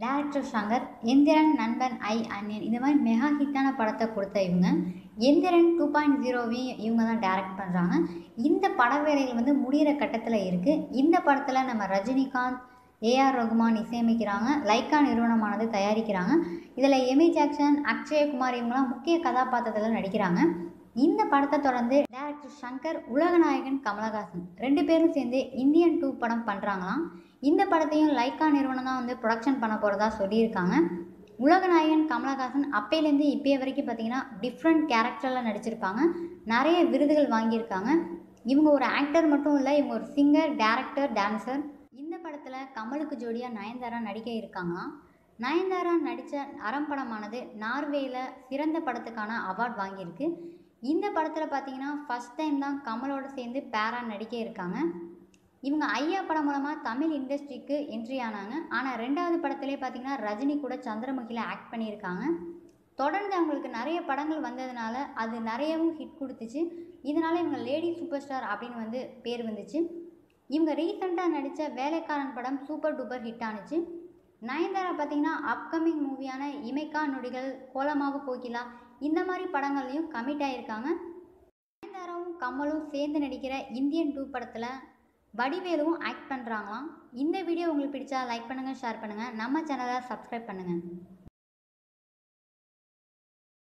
director Shankar Enthiran நண்பன் ஐ அன்னியன் இந்த மாதிரி மெகா ஹிட்டான படத்தை கொடுத்த இவங்க எந்திரன் டூ பாயிண்ட் ஜீரோவையும் இவங்க தான் டைரக்ட் பண்ணுறாங்க இந்த பட வேலைகள் வந்து முடிகிற கட்டத்தில் இருக்குது இந்த படத்தில் நம்ம ரஜினிகாந்த் ஏஆர் ரகுமான் இசையமைக்கிறாங்க லைக்கா நிறுவனமானது தயாரிக்கிறாங்க இதில் எமி ஜாக்சன் அக்ஷயகுமார் இவங்களாம் முக்கிய கதாபாத்திரத்தில் நடிக்கிறாங்க இந்த படத்தை தொடர்ந்து டேரக்டர் சங்கர் உலகநாயகன் கமலஹாசன் ரெண்டு பேரும் சேர்ந்து இந்தியன் டூ படம் பண்ணுறாங்களாம் இந்த படத்தையும் லைக்கா நிறுவனம் தான் வந்து ப்ரொடக்ஷன் பண்ண போகிறதா சொல்லியிருக்காங்க உலகநாயகன் கமலஹாசன் அப்பையிலேருந்து இப்போய வரைக்கும் பார்த்தீங்கன்னா டிஃப்ரெண்ட் கேரக்டரில் நடிச்சிருப்பாங்க நிறைய விருதுகள் வாங்கியிருக்காங்க இவங்க ஒரு ஆக்டர் மட்டும் இல்லை இவங்க ஒரு சிங்கர் டேரக்டர் டான்சர் இந்த படத்தில் கமலுக்கு ஜோடியாக நயன்தாரா நடிக்க இருக்காங்களாம் நயன்தாரா நடித்த அறம் படமானது நார்வேயில் சிறந்த படத்துக்கான அவார்ட் வாங்கியிருக்கு இந்த படத்தில் பார்த்தீங்கன்னா ஃபஸ்ட் டைம் தான் கமலோடு சேர்ந்து பேரா நடிக்க இருக்காங்க இவங்க ஐயா படம் மூலமாக தமிழ் இண்டஸ்ட்ரிக்கு என்ட்ரி ஆனாங்க ஆனால் ரெண்டாவது படத்திலே பார்த்தீங்கன்னா ரஜினி கூட சந்திரமுகியில் ஆக்ட் பண்ணியிருக்காங்க தொடர்ந்து அவங்களுக்கு நிறைய படங்கள் வந்ததுனால அது நிறையவும் ஹிட் கொடுத்துச்சு இதனால் இவங்க லேடி சூப்பர் ஸ்டார் அப்படின்னு வந்து பேர் வந்துச்சு இவங்க ரீசெண்டாக நடித்த வேலைக்காரன் படம் சூப்பர் டூப்பர் ஹிட் ஆனுச்சு நயன்தாரா பார்த்தீங்கன்னா அப்கமிங் மூவியான இமைக்கா நொடிகள் கோலமாவு கோகிலா இந்த மாதிரி படங்கள்லையும் கமிட் ஆகியிருக்காங்க நயன்தாராவும் கமலும் சேர்ந்து நடிக்கிற இந்தியன் டூ படத்தில் வடிவேலுவும் ஆக்ட் பண்ணுறாங்களாம் இந்த வீடியோ உங்களுக்கு பிடிச்சா லைக் பண்ணுங்கள் ஷேர் பண்ணுங்கள் நம்ம சேனலை சப்ஸ்கிரைப் பண்ணுங்கள்